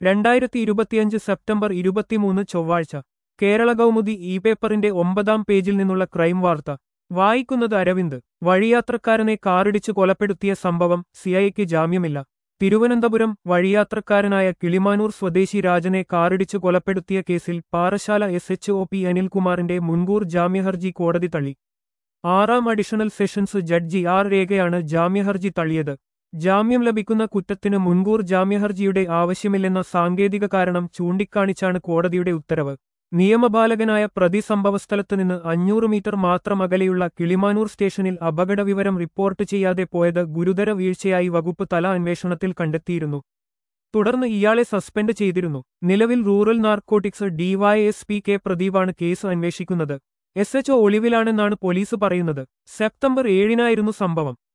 രണ്ടായിരത്തി ഇരുപത്തിയഞ്ച് സെപ്റ്റംബർ ഇരുപത്തിമൂന്ന് ചൊവ്വാഴ്ച കേരള കൗമുദി ഇ പേപ്പറിന്റെ ഒമ്പതാം പേജിൽ നിന്നുള്ള ക്രൈം വാർത്ത വായിക്കുന്നത് അരവിന്ദ് വഴിയാത്രക്കാരനെ കാറിടിച്ചു കൊലപ്പെടുത്തിയ സംഭവം സിഐക്ക് ജാമ്യമില്ല തിരുവനന്തപുരം വഴിയാത്രക്കാരനായ കിളിമാനൂർ സ്വദേശി രാജനെ കാറിടിച്ചു കൊലപ്പെടുത്തിയ കേസിൽ Parassala S H O P അനിൽകുമാറിന്റെ മുൻകൂർ ജാമ്യഹർജി കോടതി തള്ളി ആറാം അഡീഷണൽ സെഷൻസ് ജഡ്ജി ആർ രേഖയാണ് ജാമ്യഹർജി തള്ളിയത് ജാമ്യം ലഭിക്കുന്ന കുറ്റത്തിന് മുൻകൂർ ജാമ്യഹർജിയുടെ ആവശ്യമില്ലെന്ന സാങ്കേതിക കാരണം ചൂണ്ടിക്കാണിച്ചാണ് കോടതിയുടെ ഉത്തരവ് നിയമപാലകനായ പ്രതി സംഭവസ്ഥലത്ത് നിന്ന് അഞ്ഞൂറ് മീറ്റർ മാത്രം അകലെയുള്ള കിളിമാനൂർ സ്റ്റേഷനിൽ അപകടവിവരം റിപ്പോർട്ട് ചെയ്യാതെ പോയത് ഗുരുതര വീഴ്ചയായി വകുപ്പ് തല അന്വേഷണത്തിൽ കണ്ടെത്തിയിരുന്നു തുടർന്ന് ഇയാളെ സസ്പെൻഡ് ചെയ്തിരുന്നു നിലവിൽ റൂറൽ നാർക്കോട്ടിക്സ് ഡിവൈഎസ്പി കെ പ്രദീപാണ് കേസ് അന്വേഷിക്കുന്നത് എസ് എച്ച് ഒളിവിലാണെന്നാണ് പോലീസ് പറയുന്നത് സെപ്റ്റംബർ ഏഴിനായിരുന്നു സംഭവം